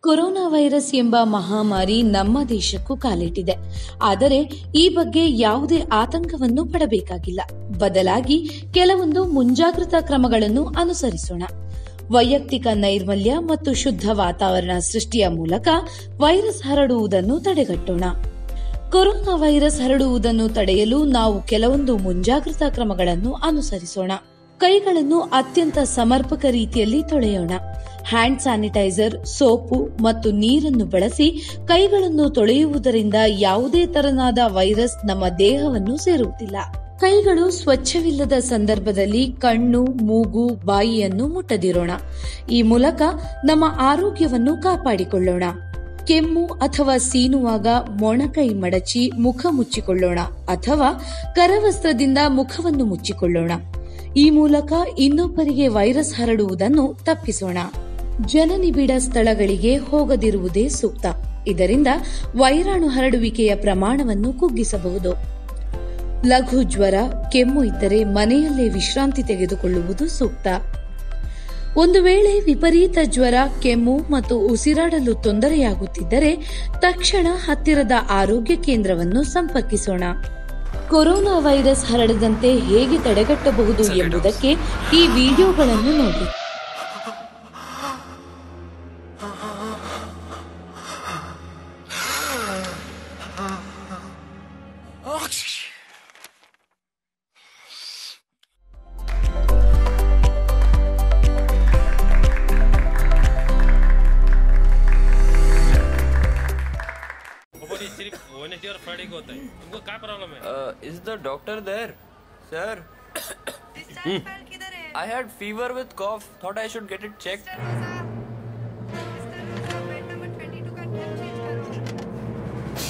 corona virus ಎಂಬ ಮಹಾಮಾರಿ ನಮ್ಮ ದೇಶಕ್ಕೂ ಕಾಲಿಟ್ಟಿದೆ ಆದರೆ ಈ ಬಗ್ಗೆ ಯಾವುದೇ ಆತಂಕವನ್ನು ಪಡಬೇಕಾಗಿಲ್ಲ ಬದಲಾಗಿ ಕೆಲವೊಂದು ಮುಂಜಾಗ್ರತಾ ಕ್ರಮಗಳನ್ನು ಅನುಸರಿಸೋಣ ವೈಯಕ್ತಿಕ ನೈರ್ಮಲ್ಯ ಮತ್ತು ಶುದ್ಧ ವಾತಾವರಣ ಸೃಷ್ಟಿಯ ಮೂಲಕ ವೈರಸ್ ಹರಡುವುದನ್ನು ತಡೆಗಟ್ಟೋಣ ಕೊರೋನಾ ವೈರಸ್ ಹರಡುವುದನ್ನು ತಡೆಯಲು ನಾವು ಕೆಲವೊಂದು ಮುಂಜಾಗ್ರತಾ ಕ್ರಮಗಳನ್ನು ಅನುಸರಿಸೋಣ ಕೈಗಳನ್ನು ಅತ್ಯಂತ ಸಮರ್ಪಕ ರೀತಿಯಲ್ಲಿ ತೊಳೆಯೋಣ ಹ್ಯಾಂಡ್ ಸ್ಯಾನಿಟೈಸರ್ ಸೋಪು ಮತ್ತು ನೀರನ್ನು ಬಳಸಿ ಕೈಗಳನ್ನು ತೊಳೆಯುವುದರಿಂದ ಯಾವುದೇ ತರನಾದ ವೈರಸ್ ನಮ್ಮ ದೇಹವನ್ನು ಸೇರುವುದಿಲ್ಲ ಕೈಗಳು ಸ್ವಚ್ಛವಿಲ್ಲದ ಸಂದರ್ಭದಲ್ಲಿ ಕಣ್ಣು ಮೂಗು ಬಾಯಿಯನ್ನು ಮುಟ್ಟದಿರೋಣ ಈ ಮೂಲಕ ನಮ್ಮ ಆರೋಗ್ಯವನ್ನು ಕಾಪಾಡಿಕೊಳ್ಳೋಣ ಕೆಮ್ಮು ಅಥವಾ ಸೀನುವಾಗ ಮೊಣಕೈ ಮಡಚಿ ಮುಖ ಮುಚ್ಚಿಕೊಳ್ಳೋಣ ಅಥವಾ ಕರವಸ್ತ್ರದಿಂದ ಮುಖವನ್ನು ಮುಚ್ಚಿಕೊಳ್ಳೋಣ ಈ ಮೂಲಕ ಇನ್ನೊಬ್ಬರಿಗೆ ವೈರಸ್ ಹರಡುವುದನ್ನು ತಪ್ಪಿಸೋಣ ಜನನಿಬಿಡ ಸ್ಥಳಗಳಿಗೆ ಹೋಗದಿರುವುದೇ ಸೂಕ್ತ ಇದರಿಂದ ವೈರಾಣು ಹರಡುವಿಕೆಯ ಪ್ರಮಾಣವನ್ನು ಕುಗ್ಗಿಸಬಹುದು ಲಘು ಜ್ವರ ಕೆಮ್ಮು ಇದ್ದರೆ ಮನೆಯಲ್ಲೇ ವಿಶ್ರಾಂತಿ ತೆಗೆದುಕೊಳ್ಳುವುದು ಸೂಕ್ತ ಒಂದು ವೇಳೆ ವಿಪರೀತ ಜ್ವರ ಕೆಮ್ಮು ಮತ್ತು ಉಸಿರಾಡಲು ತೊಂದರೆಯಾಗುತ್ತಿದ್ದರೆ ತಕ್ಷಣ ಹತ್ತಿರದ ಆರೋಗ್ಯ ಕೇಂದ್ರವನ್ನು ಸಂಪರ್ಕಿಸೋಣ ಕೊರೋನಾ ವೈರಸ್ ಹರಡದಂತೆ ಹೇಗೆ ತಡೆಗಟ್ಟಬಹುದು ಎಂಬುದಕ್ಕೆ ಈ ವಿಡಿಯೋಗಳನ್ನು ನೋಡಿ वो बोली सिर्फ वेनेसडे और फ्राइडे को होता है तुमको क्या प्रॉब्लम है is the doctor there sir discharge file किधर है I had fever with cough thought I should get it check mister Roja mister Roja bed number 22 का टेप चेंज करो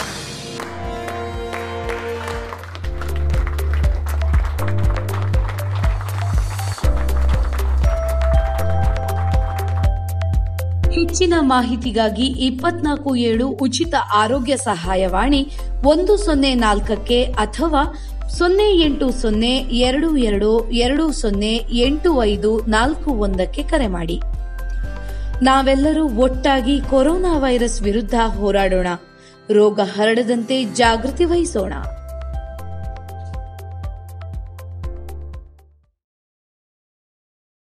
ಹೆಚ್ಚಿನ ಮಾಹಿತಿಗಾಗಿ ಇಪ್ಪತ್ನಾಲ್ಕು ಏಳು ಉಚಿತ ಆರೋಗ್ಯ ಸಹಾಯವಾಣಿ ಒಂದು ಸೊನ್ನೆ ನಾಲ್ಕಕ್ಕೆ ಅಥವಾ ಸೊನ್ನೆ ಎಂಟು ಸೊನ್ನೆ ಎರಡು ಎರಡು ಎರಡು ಸೊನ್ನೆ ಎಂಟು ಐದು ನಾಲ್ಕು ಒಂದಕ್ಕೆ ಕರೆ ಮಾಡಿ ನಾವೆಲ್ಲರೂ ಒಟ್ಟಾಗಿ ಕೊರೋನಾ ವೈರಸ್ ವಿರುದ್ಧ ಹೋರಾಡೋಣ ರೋಗ ಹರಡದಂತೆ ಜಾಗೃತಿ ವಹಿಸೋಣ